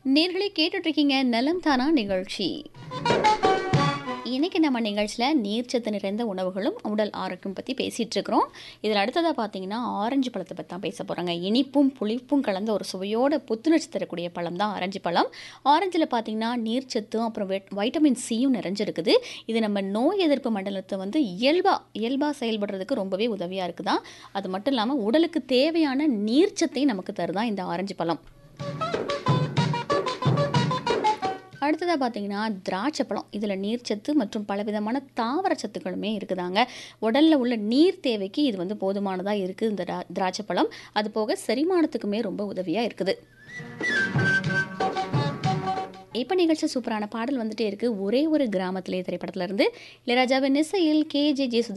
நேர்களே கேட்டுட்டு இருக்கீங்க நலம் தானா நிகழ்ச்சி இன்னைக்கு நம்ம நிகழ்ச்சியில் நீர்ச்சத்து நிறைந்த உணவுகளும் உடல் ஆரோக்கியம் பற்றி பேசிகிட்டு இருக்கிறோம் இதில் அடுத்ததாக பார்த்தீங்கன்னா ஆரஞ்சு பழத்தை பற்றி தான் பேச போகிறாங்க இனிப்பும் புளிப்பும் கலந்த ஒரு சுவையோட புத்துணர்ச்சி தரக்கூடிய பழம் தான் ஆரஞ்சு பழம் ஆரஞ்சில் பார்த்தீங்கன்னா நீர்ச்சத்தும் அப்புறம் வெட்- வைட்டமின் சியும் நிறைஞ்சிருக்குது இது நம்ம நோய் எதிர்ப்பு மண்டலத்தை வந்து இயல்பாக இயல்பாக செயல்படுறதுக்கு ரொம்பவே உதவியாக இருக்குதான் அது மட்டும் இல்லாமல் உடலுக்கு தேவையான நீர்ச்சத்தையும் நமக்கு தருதான் இந்த ஆரஞ்சு பழம் அடுத்ததாக பார்த்தீங்கன்னா திராட்சை பழம் இதில் நீர்ச்சத்து மற்றும் பலவிதமான தாவர சத்துக்களுமே இருக்குதாங்க உடலில் உள்ள நீர் தேவைக்கு இது வந்து போதுமானதாக இருக்குது இந்த திரா- திராட்சை பழம் அது போக செரிமானத்துக்குமே ரொம்ப உதவியாக இருக்குது இப்போ நிகழ்ச்சி சூப்பரான பாடல் வந்துட்டே இருக்கு ஒரே ஒரு கிராமத்திலே திரைப்படத்துல இருந்து இளையராஜாவின் இசையில் கே ஜே ஜே